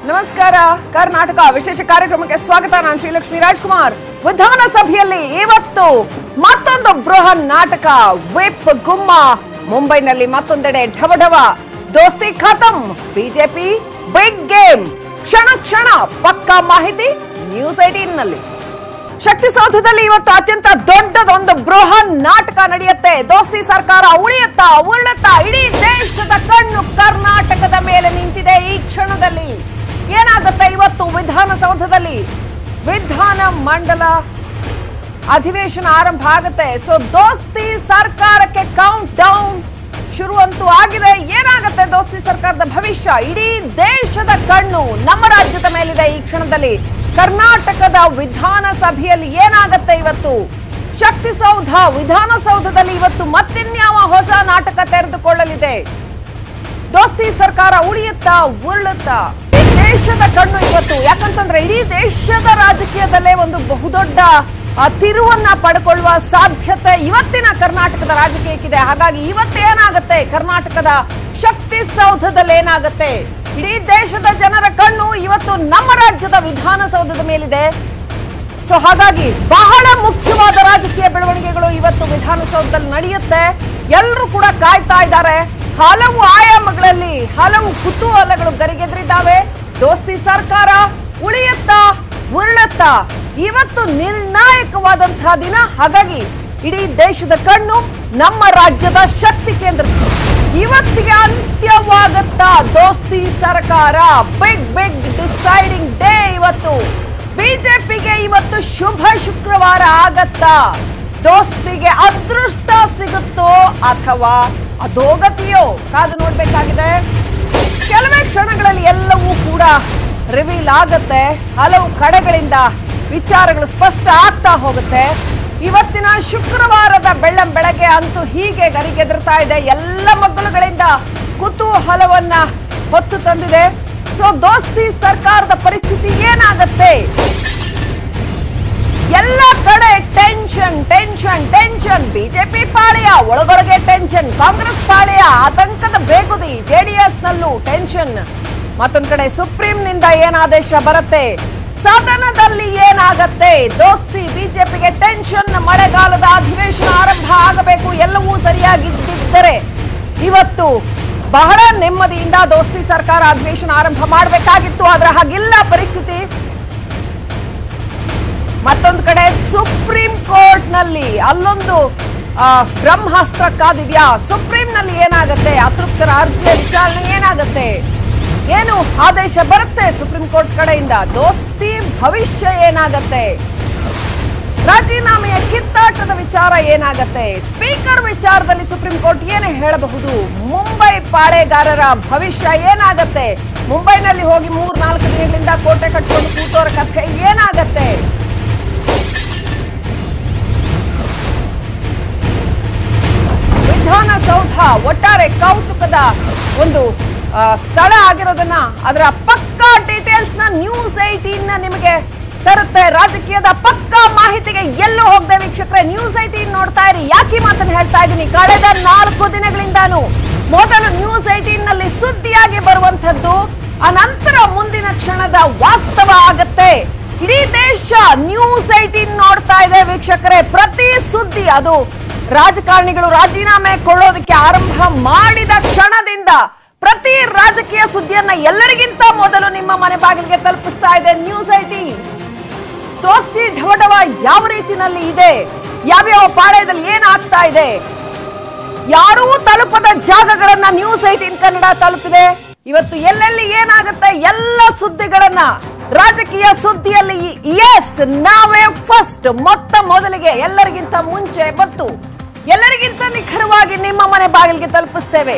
ನಮಸ್ಕಾರ ಕರ್ನಾಟಕ ವಿಶೇಷ ಕಾರ್ಯಕ್ರಮಕ್ಕೆ ಸ್ವಾಗತ ನಾನು ಶ್ರೀಲಕ್ಷ್ಮಿ ರಾಜ್ಕುಮಾರ್ ವಿಧಾನಸಭೆಯಲ್ಲಿ ಇವತ್ತು ಮತ್ತೊಂದು ಬೃಹನ್ ನಾಟಕ ವಿಪ್ ಗುಮ್ಮ ಮುಂಬೈನಲ್ಲಿ ಮತ್ತೊಂದೆಡೆ ಢವಢವ ದೋಸ್ತಿ ಖತಮ್ ಬಿಜೆಪಿ ಬಿಗ್ ಗೇಮ್ ಕ್ಷಣ ಕ್ಷಣ ಪಕ್ಕಾ ಮಾಹಿತಿ ನ್ಯೂಸ್ ಏಟೀನ್ ನಲ್ಲಿ ಶಕ್ತಿಸೌಧದಲ್ಲಿ ಇವತ್ತು ಅತ್ಯಂತ ದೊಡ್ಡದೊಂದು ಬೃಹನ್ ನಾಟಕ ನಡೆಯುತ್ತೆ ದೋಸ್ತಿ ಸರ್ಕಾರ ಉಳಿಯುತ್ತಾ ಉರುಳುತ್ತಾ ಇಡೀ ದೇಶದ ಕಣ್ಣು ಕರ್ನಾಟಕದ ಮೇಲೆ ನಿಂತಿದೆ ಈ ಕ್ಷಣದಲ್ಲಿ ಏನಾಗುತ್ತೆ ಇವತ್ತು ವಿಧಾನಸೌಧದಲ್ಲಿ ವಿಧಾನ ಮಂಡಲ ಅಧಿವೇಶನ ಆರಂಭ ಆಗುತ್ತೆ ಸೊ ದೋಸ್ತಿ ಸರ್ಕಾರಕ್ಕೆ ಕೌಂಟ್ ಡೌನ್ ಶುರು ಅಂತೂ ಆಗಿದೆ ಏನಾಗುತ್ತೆ ದೋಸ್ತಿ ಸರ್ಕಾರದ ಭವಿಷ್ಯ ಇಡೀ ದೇಶದ ಕಣ್ಣು ನಮ್ಮ ರಾಜ್ಯದ ಮೇಲಿದೆ ಈ ಕ್ಷಣದಲ್ಲಿ ಕರ್ನಾಟಕದ ವಿಧಾನಸಭೆಯಲ್ಲಿ ಏನಾಗುತ್ತೆ ಇವತ್ತು ಶಕ್ತಿಸೌಧ ವಿಧಾನಸೌಧದಲ್ಲಿ ಇವತ್ತು ಮತ್ತಿನ್ಯಾವ ಹೊಸ ನಾಟಕ ತೆರೆದುಕೊಳ್ಳಲಿದೆ ದೋಸ್ತಿ ಸರ್ಕಾರ ಉಳಿಯುತ್ತಾ ಉರುಳುತ್ತಾ ಈ ದೇಶದ ಕಣ್ಣು ಇವತ್ತು ಯಾಕಂತಂದ್ರೆ ಇಡೀ ದೇಶದ ರಾಜಕೀಯದಲ್ಲೇ ಒಂದು ಬಹುದೊಡ್ಡ ಆ, ತಿರುವನ್ನ ಪಡ್ಕೊಳ್ಳುವ ಸಾಧ್ಯತೆ ಇವತ್ತಿನ ಕರ್ನಾಟಕದ ರಾಜಕೀಯಕ್ಕಿದೆ ಹಾಗಾಗಿ ಇವತ್ತೇನಾಗತ್ತೆ ಕರ್ನಾಟಕದ ಶಕ್ತಿಸೌಧದಲ್ಲಿ ಏನಾಗತ್ತೆ ಇಡೀ ದೇಶದ ಜನರ ಕಣ್ಣು ಇವತ್ತು ನಮ್ಮ ರಾಜ್ಯದ ವಿಧಾನಸೌಧದ ಮೇಲಿದೆ ಸೊ ಹಾಗಾಗಿ ಬಹಳ ಮುಖ್ಯವಾದ ರಾಜಕೀಯ ಬೆಳವಣಿಗೆಗಳು ಇವತ್ತು ವಿಧಾನಸೌಧದಲ್ಲಿ ನಡೆಯುತ್ತೆ ಎಲ್ಲರೂ ಕೂಡ ಕಾಯ್ತಾ ಇದ್ದಾರೆ ಹಲವು ಆಯಾಮಗಳಲ್ಲಿ ಹಲವು ಕುತೂಹಲಗಳು ಗರಿಗೆದರಿದ್ದಾವೆ ದೋಸ್ತಿ ಸರ್ಕಾರ ಉಳಿಯುತ್ತಾ ಉರುಳುತ್ತಾ ಇವತ್ತು ನಿರ್ಣಾಯಕವಾದಂತಹ ದಿನ ಹಾಗಾಗಿ ಇಡೀ ದೇಶದ ಕಣ್ಣು ನಮ್ಮ ರಾಜ್ಯದ ಶಕ್ತಿ ಕೇಂದ್ರ ಇವತ್ತಿಗೆ ಅಂತ್ಯವಾಗತ್ತಾ ದೋಸ್ತಿ ಸರ್ಕಾರ ಬಿಗ್ ಬಿಗ್ ಡಿಸೈಡಿಂಗ್ ಡೇ ಇವತ್ತು ಬಿಜೆಪಿಗೆ ಇವತ್ತು ಶುಭ ಶುಕ್ರವಾರ ಆಗತ್ತಾ ದೋಸ್ತಿಗೆ ಅದೃಷ್ಟ ಸಿಗುತ್ತೋ ಅಥವಾ ಅಧೋಗತಿಯೋ ಕಾದು ನೋಡ್ಬೇಕಾಗಿದೆ ಕೆಲವೇ ಕ್ಷಣಗಳಲ್ಲಿ ಎಲ್ಲವೂ ಕೂಡ ರಿವೀಲ್ ಆಗತ್ತೆ ಹಲವು ಕಡೆಗಳಿಂದ ವಿಚಾರಗಳು ಸ್ಪಷ್ಟ ಆಗ್ತಾ ಹೋಗುತ್ತೆ ಇವತ್ತಿನ ಶುಕ್ರವಾರದ ಬೆಳ್ಳಂ ಬೆಳಗ್ಗೆ ಅಂತೂ ಹೀಗೆ ಗರಿಗೆದರ್ತಾ ಇದೆ ಎಲ್ಲ ಮಗ್ಗಲುಗಳಿಂದ ಕುತೂಹಲವನ್ನ ಹೊತ್ತು ತಂದಿದೆ ಸೊ ದೋಸ್ತಿ ಸರ್ಕಾರದ ಪರಿಸ್ಥಿತಿ ಏನಾಗತ್ತೆ ಎಲ್ಲ ಕಡೆ ಟೆನ್ಷನ್ ಟೆನ್ಷನ್ ಟೆನ್ಷನ್ ಬಿಜೆಪಿ ಪಾಳೆಯ ಒಳಗೊಳಗೆ ಟೆನ್ಷನ್ ಕಾಂಗ್ರೆಸ್ ಪಾಳೆಯ ಆತಂಕದ ಬೇಗುದಿ ಜೆಡಿಎಸ್ ನಲ್ಲೂ ಟೆನ್ಷನ್ ಮತ್ತೊಂದ್ ಕಡೆ ಸುಪ್ರೀಂನಿಂದ ಏನ್ ಆದೇಶ ಬರುತ್ತೆ ಸದನದಲ್ಲಿ ಏನಾಗತ್ತೆ ದೋಸ್ತಿ ಬಿಜೆಪಿಗೆ ಟೆನ್ಷನ್ ಮಳೆಗಾಲದ ಅಧಿವೇಶನ ಆರಂಭ ಆಗಬೇಕು ಎಲ್ಲವೂ ಸರಿಯಾಗಿದ್ದಿದ್ದರೆ ಇವತ್ತು ಬಹಳ ನೆಮ್ಮದಿಯಿಂದ ದೋಸ್ತಿ ಸರ್ಕಾರ ಅಧಿವೇಶನ ಆರಂಭ ಮಾಡಬೇಕಾಗಿತ್ತು ಆದ್ರೆ ಹಾಗಿಲ್ಲ ಪರಿಸ್ಥಿತಿ ಮತ್ತೊಂದು ಕಡೆ ಸುಪ್ರೀಂ ಕೋರ್ಟ್ ನಲ್ಲಿ ಅಲ್ಲೊಂದು ಆ, ಬ್ರಹ್ಮಾಸ್ತ್ರ ಕಾದಿದ್ಯಾ ಸುಪ್ರೀಂ ನಲ್ಲಿ ಏನಾಗತ್ತೆ ಅತೃಪ್ತರ ಅರ್ಜಿಯ ವಿಚಾರಣೆ ಏನಾಗತ್ತೆ ಏನು ಆದೇಶ ಬರುತ್ತೆ ಸುಪ್ರೀಂ ಕೋರ್ಟ್ ಕಡೆಯಿಂದ ದೋಸ್ತಿ ಭವಿಷ್ಯ ಏನಾಗತ್ತೆ ರಾಜೀನಾಮೆಯ ಕಿತ್ತಾಟದ ವಿಚಾರ ಏನಾಗತ್ತೆ ಸ್ಪೀಕರ್ ವಿಚಾರದಲ್ಲಿ ಸುಪ್ರೀಂ ಕೋರ್ಟ್ ಏನೇ ಹೇಳಬಹುದು ಮುಂಬೈ ಪಾಳೆಗಾರರ ಭವಿಷ್ಯ ಏನಾಗತ್ತೆ ಮುಂಬೈನಲ್ಲಿ ಹೋಗಿ ಮೂರ್ ನಾಲ್ಕು ದಿನಗಳಿಂದ ಕೋಟೆ ಕಟ್ಕೊಂಡು ಕೂತೋರ ಕಥೆ ಏನಾಗತ್ತೆ ವಿಧಾನಸೌಧ ಒಟ್ಟಾರೆ ಕೌತುಕದ ಒಂದು ಆ, ಸ್ಥಳ ಆಗಿರೋದನ್ನ ಅದರ ಪಕ್ಕಾ ಡೀಟೇಲ್ಸ್ ನ ನ್ಯೂಸ್ ಏಟೀನ್ ನಿಮಗೆ ತರುತ್ತೆ ರಾಜಕೀಯದ ಪಕ್ಕಾ ಮಾಹಿತಿಗೆ ಎಲ್ಲೂ ಹೋಗದೆ ವೀಕ್ಷಕರೇ ನ್ಯೂಸ್ ಏಟೀನ್ ನೋಡ್ತಾ ಇರಿ ಯಾಕೆ ಈ ಮಾತನ್ನ ಹೇಳ್ತಾ ಇದ್ದೀನಿ ಕಳೆದ ನಾಲ್ಕು ದಿನಗಳಿಂದಾನು ಮೊದಲು ನ್ಯೂಸ್ ಏಟೀನ್ ನಲ್ಲಿ ಸುದ್ದಿಯಾಗಿ ಬರುವಂತದ್ದು ಅನಂತರ ಮುಂದಿನ ಕ್ಷಣದ ವಾಸ್ತವ ಆಗತ್ತೆ ಇಡೀ ದೇಶ ನ್ಯೂಸ್ ಏಟೀನ್ ನೋಡ್ತಾ ಇದೆ ವೀಕ್ಷಕರೇ ಪ್ರತಿ ಸುದ್ದಿ ಅದು ರಾಜಕಾರಣಿಗಳು ರಾಜೀನಾಮೆ ಕೊಳ್ಳೋದಕ್ಕೆ ಆರಂಭ ಮಾಡಿದ ಕ್ಷಣದಿಂದ ಪ್ರತಿ ರಾಜಕೀಯ ಸುದ್ದಿಯನ್ನ ಎಲ್ಲರಿಗಿಂತ ಮೊದಲು ನಿಮ್ಮ ಮನೆ ಬಾಗಿಲಿಗೆ ತಲುಪಿಸ್ತಾ ಇದೆ ನ್ಯೂಸ್ ಐಟೀನ್ ದೋಸ್ತಿ ಢವಢವ ಯಾವ ರೀತಿನಲ್ಲಿ ಇದೆ ಯಾವ್ಯಾವ ಪಾಳ್ಯದಲ್ಲಿ ಏನಾಗ್ತಾ ಇದೆ ಯಾರೂ ತಲುಪದ ಜಾಗಗಳನ್ನ ನ್ಯೂಸ್ ಏಟೀನ್ ಕನ್ನಡ ತಲುಪಿದೆ ಇವತ್ತು ಎಲ್ಲೆಲ್ಲಿ ಏನಾಗುತ್ತೆ ಎಲ್ಲ ಸುದ್ದಿಗಳನ್ನ ರಾಜಕೀಯ ಸುದ್ದಿಯಲ್ಲಿ ಎಸ್ ನಾವೇ ಫಸ್ಟ್ ಮೊತ್ತ ಮೊದಲಿಗೆ ಎಲ್ಲರಿಗಿಂತ ಮುಂಚೆ ಮತ್ತು ಎಲ್ಲರಿಗಿಂತ ನಿಖರವಾಗಿ ನಿಮ್ಮ ಮನೆ ಬಾಗಿಲಿಗೆ ತಲುಪಿಸ್ತೇವೆ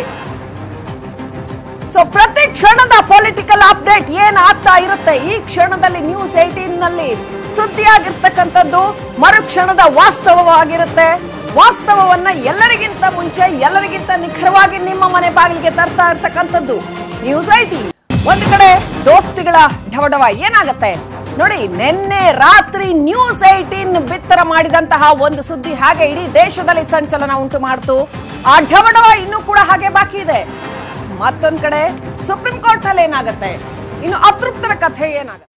ಸೊ ಪ್ರತಿ ಕ್ಷಣದ ಪೊಲಿಟಿಕಲ್ ಅಪ್ಡೇಟ್ ಏನ್ ಆಗ್ತಾ ಇರುತ್ತೆ ಈ ಕ್ಷಣದಲ್ಲಿ ನ್ಯೂಸ್ ಏಟೀನ್ ನಲ್ಲಿ ಸುದ್ದಿಯಾಗಿರ್ತಕ್ಕಂಥದ್ದು ಮರುಕ್ಷಣದ ವಾಸ್ತವವಾಗಿರುತ್ತೆ ವಾಸ್ತವವನ್ನ ಎಲ್ಲರಿಗಿಂತ ಮುಂಚೆ ಎಲ್ಲರಿಗಿಂತ ನಿಖರವಾಗಿ ನಿಮ್ಮ ಮನೆ ಬಾಗಿಲಿಗೆ ತರ್ತಾ ಇರ್ತಕ್ಕಂಥದ್ದು ನ್ಯೂಸ್ ಐಟೀನ್ ಒಂದು ಕಡೆ ದೋಸ್ತಿಗಳ ಢವಢವ ಏನಾಗತ್ತೆ ನೋಡಿ ನಿನ್ನೆ ರಾತ್ರಿ ನ್ಯೂಸ್ ಏಟೀನ್ ಬಿತ್ತರ ಮಾಡಿದಂತಹ ಒಂದು ಸುದ್ದಿ ಹಾಗೆ ಇಡೀ ದೇಶದಲ್ಲಿ ಸಂಚಲನ ಉಂಟು ಮಾಡ್ತು ಆ ಢವಢವ ಇನ್ನೂ ಕೂಡ ಹಾಗೆ ಬಾಕಿ ಇದೆ ಮತ್ತೊಂದ್ ಕಡೆ ಸುಪ್ರೀಂ ಕೋರ್ಟ್ ನಲ್ಲಿ ಏನಾಗುತ್ತೆ ಇನ್ನು ಅತೃಪ್ತರ ಕಥೆ ಏನಾಗುತ್ತೆ